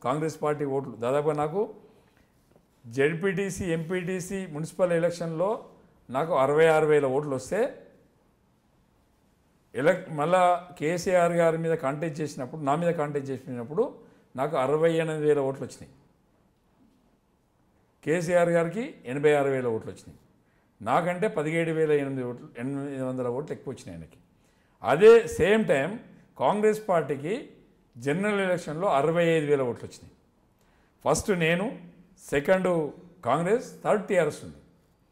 Congress party ఓట్లు దాదాపుగా నాకు జెడ్పీటీసీ ఎంపీటీసీ మున్సిపల్ ఎలక్షన్లో నాకు అరవై ఆరు వేల ఓట్లు వస్తే ఎలక్ మళ్ళా కేసీఆర్ గారి మీద కాంటాక్ట్ చేసినప్పుడు నా మీద కాంటాక్ట్ చేసినప్పుడు నాకు అరవై ఎనిమిది వేల ఓట్లు వచ్చినాయి కేసీఆర్ గారికి ఎనభై ఆరు వేల ఓట్లు వచ్చినాయి నాకంటే పదిహేడు వేల ఎనిమిది ఓట్లు ఎనిమిది వందల ఓట్లు ఎక్కువ వచ్చినాయి ఆయనకి అదే సేమ్ టైం కాంగ్రెస్ పార్టీకి జనరల్ ఎలక్షన్లో అరవై ఐదు వేల ఓట్లు వచ్చినాయి ఫస్ట్ నేను సెకండ్ కాంగ్రెస్ థర్డ్ టీఆర్ఎస్ ఉంది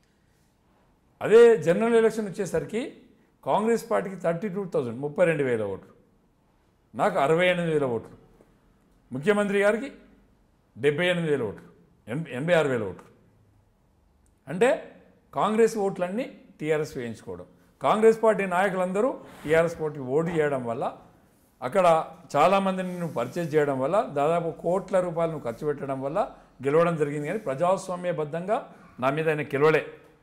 అదే జనరల్ ఎలక్షన్ వచ్చేసరికి కాంగ్రెస్ పార్టీకి థర్టీ టూ థౌజండ్ ముప్పై రెండు వేల ఓట్లు నాకు అరవై ఎనిమిది వేల ఓట్లు ముఖ్యమంత్రి గారికి డెబ్బై ఎనిమిది వేల ఓట్లు ఎనభై ఎనభై ఆరు వేల ఓట్లు అంటే కాంగ్రెస్ ఓట్లన్నీ టీఆర్ఎస్ వేయించుకోవడం కాంగ్రెస్ పార్టీ నాయకులందరూ టీఆర్ఎస్ పార్టీ ఓటు చేయడం వల్ల అక్కడ చాలామందిని నువ్వు పర్చేజ్ చేయడం వల్ల దాదాపు కోట్ల రూపాయలు నువ్వు ఖర్చు పెట్టడం వల్ల గెలవడం జరిగింది కానీ ప్రజాస్వామ్యబద్ధంగా నా మీద ఆయన గెలవలే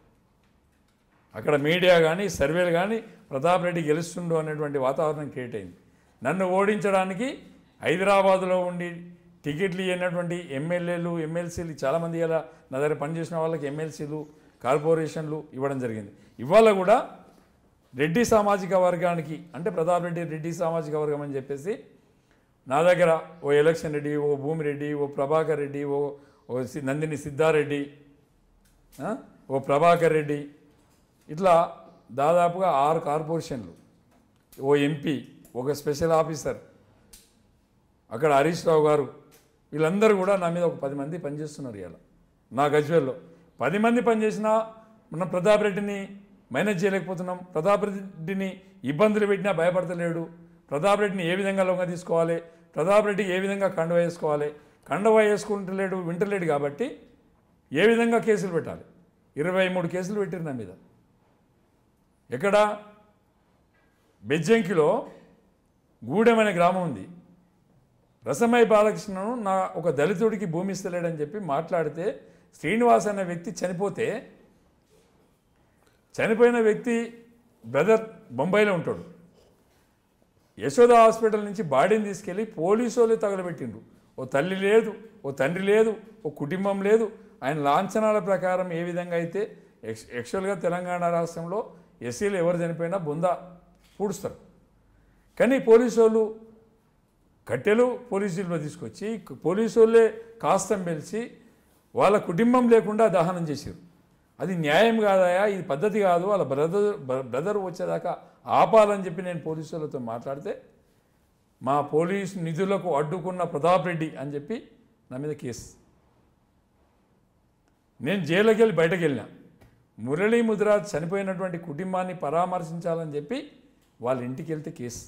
అక్కడ మీడియా కానీ సర్వేలు కానీ ప్రతాప్ రెడ్డి గెలుస్తుండు అనేటువంటి వాతావరణం క్రియేట్ అయింది నన్ను ఓడించడానికి హైదరాబాదులో ఉండి టికెట్లు ఇవ్వనటువంటి ఎమ్మెల్యేలు ఎమ్మెల్సీలు చాలామంది ఇలా నా దగ్గర పనిచేసిన వాళ్ళకి ఎమ్మెల్సీలు కార్పొరేషన్లు ఇవ్వడం జరిగింది ఇవాళ కూడా రెడ్డి సామాజిక వర్గానికి అంటే ప్రతాప్ రెడ్డి రెడ్డి సామాజిక వర్గం అని చెప్పేసి నా దగ్గర ఓ ఎలక్షన్ రెడ్డి ఓ భూమిరెడ్డి ఓ ప్రభాకర్ రెడ్డి ఓ ఓ సి- నందిని సిద్ధారెడ్డి ఆ? ఓ ప్రభాకర్ రెడ్డి ఇట్లా దాదాపుగా ఆరు కార్పొరేషన్లు ఓ ఎంపీ ఒక స్పెషల్ ఆఫీసర్ అక్కడ హరీష్ రావు గారు వీళ్ళందరూ కూడా నా మీద ఒక పది మంది పనిచేస్తున్నారు ఇవాళ నా గజ్వేల్లో పది మంది పనిచేసినా మన ప్రతాప్ రెడ్డిని మేనేజ్ చేయలేకపోతున్నాం ప్రతాప్ రెడ్డిని ఇబ్బందులు పెట్టినా భయపడతలేడు ప్రతాప్ రెడ్డిని ఏ విధంగా లొంగ తీసుకోవాలి ప్రతాప్ రెడ్డికి ఏ విధంగా కండువ వేసుకోవాలి కండువ వేసుకుంటలేడు వింటలేడు కాబట్టి ఏ విధంగా కేసులు పెట్టాలి ఇరవై మూడు కేసులు పెట్టారు నా మీద ఎక్కడ బెజ్జంకిలో గూడెం అనే గ్రామం ఉంది రసమయ్య బాలకృష్ణను నా ఒక దళితుడికి భూమి ఇస్తలేడని చెప్పి మాట్లాడితే శ్రీనివాస్ అనే వ్యక్తి చనిపోతే చనిపోయిన వ్యక్తి బ్రదర్ బొంబాయిలో ఉంటాడు యశోద హాస్పిటల్ నుంచి బాడీని తీసుకెళ్ళి పోలీసు వాళ్ళు తగలబెట్టిండ్రు ఓ తల్లి లేదు ఓ తండ్రి లేదు ఓ కుటుంబం లేదు ఆయన లాంఛనాల ప్రకారం ఏ విధంగా అయితే ఎక్స్ యాక్చువల్గా తెలంగాణ రాష్ట్రంలో ఎస్సీలు ఎవరు చనిపోయినా బొంద పూడుస్తారు కానీ పోలీసు వాళ్ళు కట్టెలు పోలీసు జీల్లో తీసుకొచ్చి పోలీసు వాళ్ళే కాస్తం పిలిచి వాళ్ళ కుటుంబం లేకుండా దహనం చేశారు అది న్యాయం కాదయా ఇది పద్ధతి కాదు వాళ్ళ బ్రదర్ బ్రదర్ వచ్చేదాకా ఆపాలని చెప్పి నేను పోలీసు వాళ్ళతో మాట్లాడితే మా పోలీసు నిధులకు అడ్డుకున్న ప్రతాప్ రెడ్డి అని చెప్పి నా మీద కేసు నేను జైలుకి వెళ్ళి బయటకు వెళ్ళినా మురళీ ముదిరాజ్ చనిపోయినటువంటి కుటుంబాన్ని పరామర్శించాలని చెప్పి వాళ్ళ ఇంటికి వెళ్తే కేసు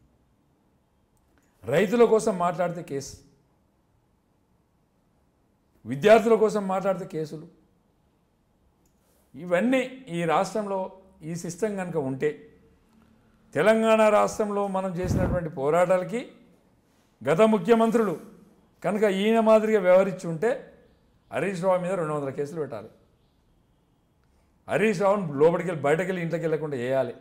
రైతుల కోసం మాట్లాడితే కేసు విద్యార్థుల కోసం మాట్లాడితే కేసులు ఇవన్నీ ఈ రాష్ట్రంలో ఈ సిస్టమ్ కనుక ఉంటే తెలంగాణ రాష్ట్రంలో మనం చేసినటువంటి పోరాటాలకి గత ముఖ్యమంత్రులు కనుక ఈయన మాదిరిగా వ్యవహరించి ఉంటే హరీష్ రావు మీద రెండు వందల కేసులు పెట్టాలి హరీష్ రావును లోపలికి వెళ్ళి బయటకు వెళ్ళి ఇంట్లోకి వెళ్ళకుండా వేయాలి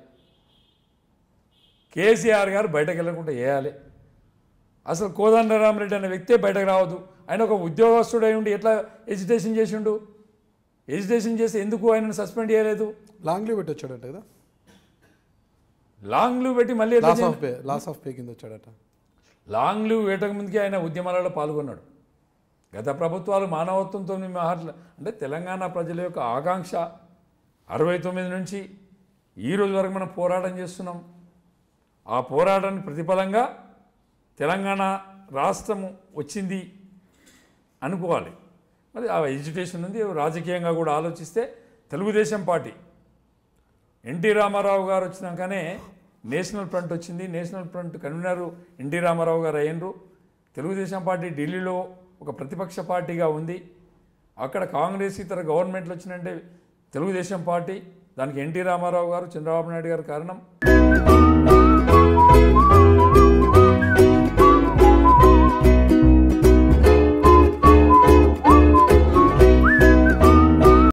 కేసీఆర్ గారు బయటకు వెళ్ళకుండా వేయాలి అసలు కోదండరామరెడ్డి అనే వ్యక్తే బయటకు రావద్దు ఆయన ఒక ఉద్యోగస్తుడై ఉండి ఎట్లా ఎజిటేషన్ చేసిండు ఎజిటేషన్ చేసి ఎందుకు ఆయనను సస్పెండ్ చేయలేదు లాంగ్ లీవ్ పెట్టి వచ్చాడట కదా లాంగ్ లీవ్ పెట్టి మళ్ళీ ఎట్లా లాస్ చేయాలి? Of pay loss of pay కింద వచ్చాడట లాంగ్ లీవ్ వేయటక ముందుకే ఆయన ఉద్యమాలలో పాల్గొన్నాడు గత ప్రభుత్వాలు మానవత్వంతో మాట్లా అంటే తెలంగాణ ప్రజల యొక్క ఆకాంక్ష అరవై తొమ్మిది నుంచి ఈ రోజు వరకు మనం పోరాటం చేస్తున్నాం ఆ పోరాటానికి ప్రతిఫలంగా తెలంగాణ రాష్ట్రము వచ్చింది అనుకోవాలి మరి ఆ ఎడ్యుకేషన్ ఉంది రాజకీయంగా కూడా ఆలోచిస్తే తెలుగుదేశం పార్టీ ఎన్టీ రామారావు గారు వచ్చినాకనే నేషనల్ ఫ్రంట్ వచ్చింది national front convener NT Ramarao గారు అయ్యిండ్రు తెలుగుదేశం పార్టీ ఢిల్లీలో ఒక ప్రతిపక్ష పార్టీగా ఉంది అక్కడ కాంగ్రెస్ ఇతర గవర్నమెంట్లు వచ్చినంటే తెలుగుదేశం పార్టీ దానికి ఎన్టీ రామారావు గారు చంద్రబాబు నాయుడు గారు కారణం